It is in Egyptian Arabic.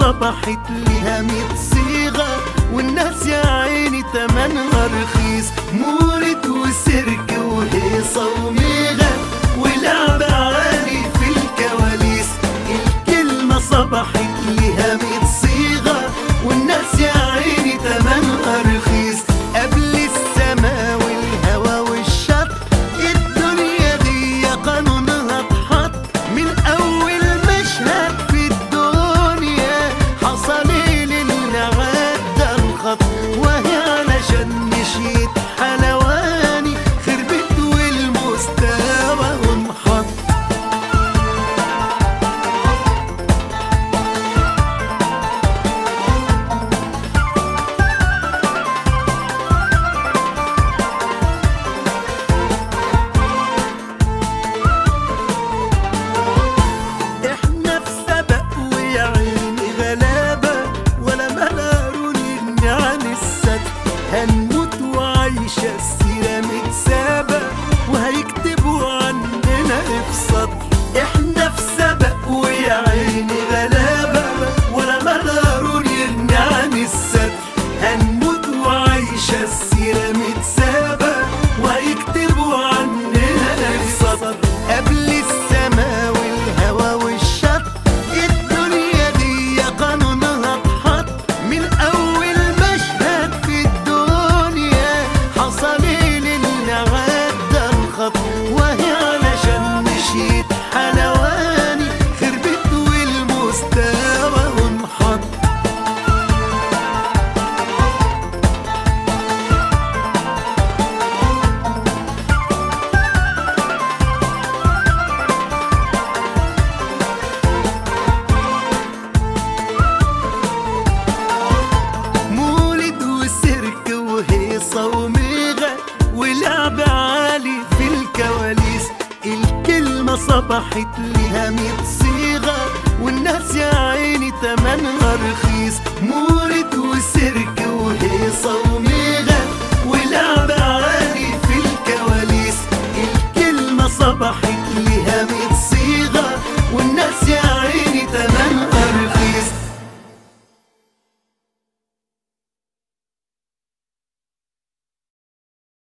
صبحت ليها ميت صيغة والناس يا عيني تمنها رخيص مولد وسيرك وهيصة وميغة ولعب عالي في الكواليس الكلمة صبحت ليها ميت صيغة والناس يا عيني تمنها رخيص قبل السما والهوا والشط الدنيا دي قانونها اتحط من اول مشهد في الدنيا حصل للي عدى الخط وهي علشان مشيت حلواني خربت والمستوى انحط احنا في سبق ويا عيني غلابة ولا ملارون يغني عن السد هنموت وعايشة السيرة متسابة وهيكتبوا عننا افصاد احنا في سبق ويا عيني غلابة ولا ملارون يغني عن السد هنموت وعايشة السيرة متسابة وهيكتبوا عننا افصاد قبل السما والهوا والشط الدنيا دي قانونها اتحط من اول مشهد في الدنيا حصل للي عدى الخط وهي علشان مشيت حلواني خربت والمستوى انحط مولد وسيرك وهيصة وميغة ولعب عالي في الكواليس الكلمة صبحت ليها ميت صيغة والناس يا عيني تمنها رخيص مولد